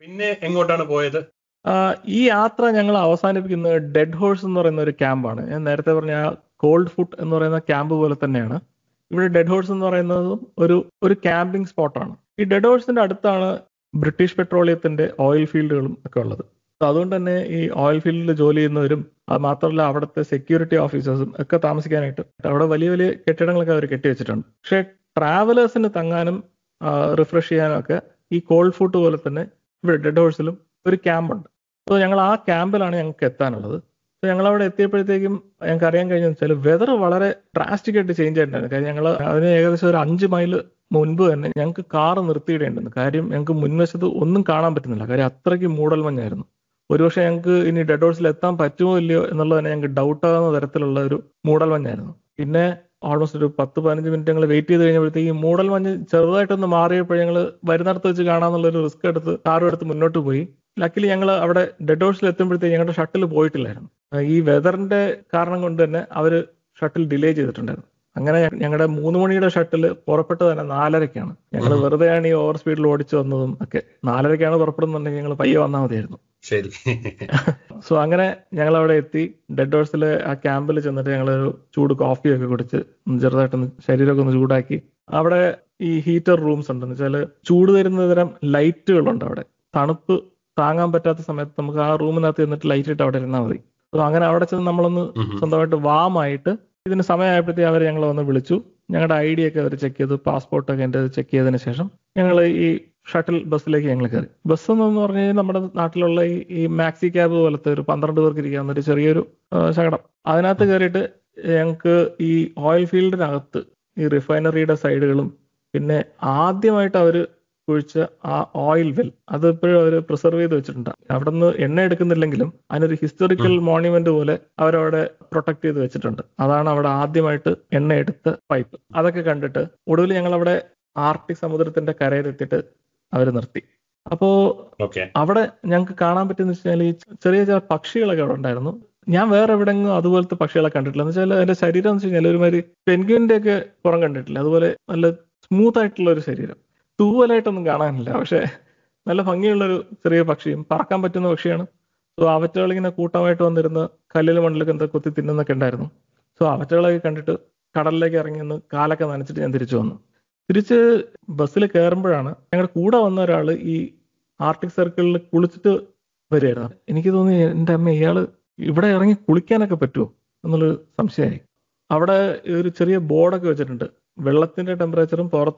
പിന്നെ എങ്ങോട്ടാണ് പോയത് ആ, ഈ യാത്ര ഞങ്ങൾ അവസാനിപ്പിക്കുന്നത് ഡെഡ് ഹോഴ്സ് എന്ന് പറയുന്ന ഒരു ക്യാമ്പാണ് ഞാൻ നേരത്തെ പറഞ്ഞ കോൾഡ് ഫുട്ട് എന്ന് പറയുന്ന ക്യാമ്പ് പോലെ തന്നെയാണ് ഇവിടെ ഡെഡ് ഹോഴ്സ് എന്ന് പറയുന്നതും ഒരു ഒരു ക്യാമ്പിംഗ് സ്പോട്ടാണ് ഈ ഡെഡ് ഹോഴ്സിന്റെ അടുത്താണ് ബ്രിട്ടീഷ് പെട്രോളിയത്തിന്റെ ഓയിൽ ഫീൽഡുകളും ഒക്കെ ഉള്ളത് അപ്പൊ അതുകൊണ്ട് തന്നെ ഈ ഓയിൽ ഫീൽഡിൽ ജോലി ചെയ്യുന്നവരും അത് മാത്രമല്ല അവിടുത്തെ സെക്യൂരിറ്റി ഓഫീസേഴ്സും ഒക്കെ താമസിക്കാനായിട്ട് അവിടെ വലിയ വലിയ കെട്ടിടങ്ങളൊക്കെ അവർ കെട്ടിവെച്ചിട്ടുണ്ട് പക്ഷേ ട്രാവലേഴ്സിന് തങ്ങാനും റിഫ്രഷ് ചെയ്യാനും ഒക്കെ ഈ കോൾഡ് ഫുഡ് പോലെ തന്നെ ഇവിടെ ഡെഡ് ഹോഴ്സിലും ഒരു ക്യാമ്പുണ്ട് അപ്പോൾ ഞങ്ങൾ ആ ക്യാമ്പിലാണ് ഞങ്ങൾക്ക് എത്താനുള്ളത് അപ്പോൾ ഞങ്ങൾ അവിടെ എത്തിയപ്പോഴത്തേക്കും ഞങ്ങൾക്ക് അറിയാൻ കഴിഞ്ഞതെന്ന് വെച്ചാൽ വെതർ വളരെ ഡ്രാസ്റ്റിക് ആയിട്ട് ചേഞ്ച് ആയിട്ടുണ്ടായിരുന്നു കാര്യം ഞങ്ങൾ അതിന് ഏകദേശം ഒരു അഞ്ച് മൈൽ മുൻപ് തന്നെ ഞങ്ങൾക്ക് കാറ് നിർത്തിയിടേണ്ടിരുന്നു കാര്യം ഞങ്ങൾക്ക് മുൻവശത്ത് ഒന്നും കാണാൻ പറ്റുന്നില്ല കാര്യം അത്രയ്ക്ക് മൂടൽ മഞ്ഞായിരുന്നു ഒരുപക്ഷെ ഞങ്ങൾക്ക് ഇനി ഡെഡ് ഹോഴ്സിൽ എത്താൻ പറ്റുമോ ഇല്ലയോ എന്നുള്ളത് തന്നെ ഞങ്ങൾക്ക് ഡൗട്ട് ആകുന്ന തരത്തിലുള്ള ഒരു മൂടൽ മഞ്ഞായിരുന്നു പിന്നെ ഓൾമോസ്റ്റ് ഒരു പത്ത് പതിനഞ്ച് മിനിറ്റ് ഞങ്ങൾ വെയിറ്റ് ചെയ്ത് കഴിഞ്ഞപ്പോഴത്തേക്ക് ഈ മൂടൽ മഞ്ഞ് ചെറുതായിട്ടൊന്ന് മാറിയപ്പോൾ ഞങ്ങൾ വരുന്നിടത്ത് വെച്ച് കാണാന്നുള്ള ഒരു റിസ്ക് എടുത്ത് കാറും എടുത്ത് മുന്നോട്ട് പോയി ലക്കിലി ഞങ്ങൾ അവിടെ ഡെഡ് ഹൗസിൽ എത്തുമ്പോഴത്തേക്ക് ഞങ്ങളുടെ ഷട്ടിൽ പോയിട്ടില്ലായിരുന്നു ആ, ഈ വെതറിന്റെ കാരണം കൊണ്ട് തന്നെ അവര് ഷട്ടിൽ ഡിലേ ചെയ്തിട്ടുണ്ടായിരുന്നു അങ്ങനെ ഞ- ഞങ്ങളുടെ മൂന്ന് മണിയുടെ ഷട്ടിൽ പുറപ്പെട്ടത് തന്നെ നാലരയ്ക്കാണ് ഞങ്ങൾ ഉം. വെറുതെയാണ് ഈ ഓവർ സ്പീഡിൽ ഓടിച്ചു വന്നതും ഒക്കെ നാലരയ്ക്കാണ് പുറപ്പെടുന്നുണ്ടെങ്കിൽ ഞങ്ങൾ പയ്യെ വന്നാൽ മതിയായിരുന്നു ശരി സോ അങ്ങനെ ഞങ്ങൾ അവിടെ എത്തി ഡെഡ് ഹോഴ്സിലെ ആ ക്യാമ്പിൽ ചെന്നിട്ട് ഞങ്ങൾ ഒരു ചൂട് കോഫിയൊക്കെ കുടിച്ച് ഒന്ന് ചെറുതായിട്ടൊന്ന് ശരീരമൊക്കെ ഒന്ന് ചൂടാക്കി അവിടെ ഈ ഹീറ്റർ റൂംസ് ഉണ്ട് എന്ന് വെച്ചാൽ ചൂട് തരുന്ന തരം ലൈറ്റുകളുണ്ട് അവിടെ തണുപ്പ് താങ്ങാൻ പറ്റാത്ത സമയത്ത് നമുക്ക് ആ റൂമിനകത്ത് ചെന്നിട്ട് ലൈറ്റ് ഇട്ട് അവിടെ ഇരുന്നാൽ മതി സോ അങ്ങനെ അവിടെ ചെന്ന് നമ്മളൊന്ന് ഉം. സ്വന്തമായിട്ട് വാമായിട്ട് ഇതിന് സമയമായപ്പോഴത്തേക്ക് അവർ ഞങ്ങളെ വന്ന് വിളിച്ചു ഞങ്ങളുടെ ഐ ഡി ഒക്കെ അവർ ചെക്ക് ചെയ്തു പാസ്പോർട്ടൊക്കെ എൻ്റെ ചെക്ക് ചെയ്തതിന് ശേഷം ഞങ്ങൾ ഈ ഷട്ടിൽ ബസ്സിലേക്ക് ഞങ്ങൾ കയറി ബസ് എന്ന് പറഞ്ഞു കഴിഞ്ഞാൽ നമ്മുടെ നാട്ടിലുള്ള ഈ ഈ മാക്സി ക്യാബ് പോലത്തെ ഒരു പന്ത്രണ്ട് പേർക്ക് ഇരിക്കാവുന്ന ഒരു ചെറിയൊരു ആ, ശകടം അതിനകത്ത് കയറിയിട്ട് ഞങ്ങൾക്ക് ഈ ഓയിൽ ഫീൽഡിനകത്ത് ഈ റിഫൈനറിയുടെ സൈഡുകളും പിന്നെ ആദ്യമായിട്ട് അവർ കുഴിച്ച ആ ഓയിൽ വെൽ അത് ഇപ്പോഴും അവർ പ്രിസർവ് ചെയ്ത് വെച്ചിട്ടുണ്ട് അവിടെ നിന്ന് എണ്ണ എടുക്കുന്നില്ലെങ്കിലും അതിനൊരു ഹിസ്റ്റോറിക്കൽ മോണ്യുമെന്റ് പോലെ അവരവിടെ പ്രൊട്ടക്ട് ചെയ്ത് വെച്ചിട്ടുണ്ട് അതാണ് അവിടെ ആദ്യമായിട്ട് എണ്ണ എടുത്ത പൈപ്പ് അതൊക്കെ കണ്ടിട്ട് ഒടുവിൽ ഞങ്ങൾ അവിടെ ആർട്ടിക് സമുദ്രത്തിന്റെ കരയിലെത്തിയിട്ട് അവർ നിർത്തി അപ്പോ ഓക്കെ അവിടെ ഞങ്ങൾക്ക് കാണാൻ പറ്റുന്ന വെച്ചാൽ ഈ ചെറിയ ചെറിയ പക്ഷികളൊക്കെ അവിടെ ഉണ്ടായിരുന്നു ഞാൻ വേറെ എവിടെയെങ്കിലും അതുപോലത്തെ പക്ഷികളെ കണ്ടിട്ടില്ല എന്ന് വെച്ചാൽ അതിന്റെ ശരീരം എന്ന് വെച്ച് കഴിഞ്ഞാൽ ഒരുമാതിരി പെൻഗ്വിന്റെ ഒക്കെ പുറം കണ്ടിട്ടില്ല അതുപോലെ നല്ല സ്മൂത്ത് ആയിട്ടുള്ള ഒരു ശരീരം തൂവലായിട്ടൊന്നും കാണാനില്ല പക്ഷെ നല്ല ഭംഗിയുള്ള ഒരു ചെറിയ പക്ഷിയും പറക്കാൻ പറ്റുന്ന പക്ഷിയാണ് സോ അവറ്റകൾ ഇങ്ങനെ കൂട്ടമായിട്ട് വന്നിരുന്ന് കല്ലിലും മണ്ണിലൊക്കെ എന്താ കൊത്തി തിന്നുന്നൊക്കെ ഉണ്ടായിരുന്നു സോ അവറ്റകളൊക്കെ കണ്ടിട്ട് കടലിലേക്ക് ഇറങ്ങി ഒന്ന് കാലൊക്കെ നനച്ചിട്ട് ഞാൻ തിരിച്ചു വന്നു തിരിച്ച് ബസ്സിൽ കയറുമ്പോഴാണ് ഞങ്ങളുടെ കൂടെ വന്ന ഒരാൾ ഈ ആർട്ടിക് സർക്കിളിൽ കുളിച്ചിട്ട് വരികയായിരുന്നു എനിക്ക് തോന്നി എൻ്റെ അമ്മ ഇയാള് ഇവിടെ ഇറങ്ങി കുളിക്കാനൊക്കെ പറ്റുമോ എന്നുള്ളൊരു സംശയമായി അവിടെ ഒരു ചെറിയ ബോർഡൊക്കെ വെച്ചിട്ടുണ്ട് വെള്ളത്തിന്റെ ടെമ്പറേച്ചറും പുറത്ത്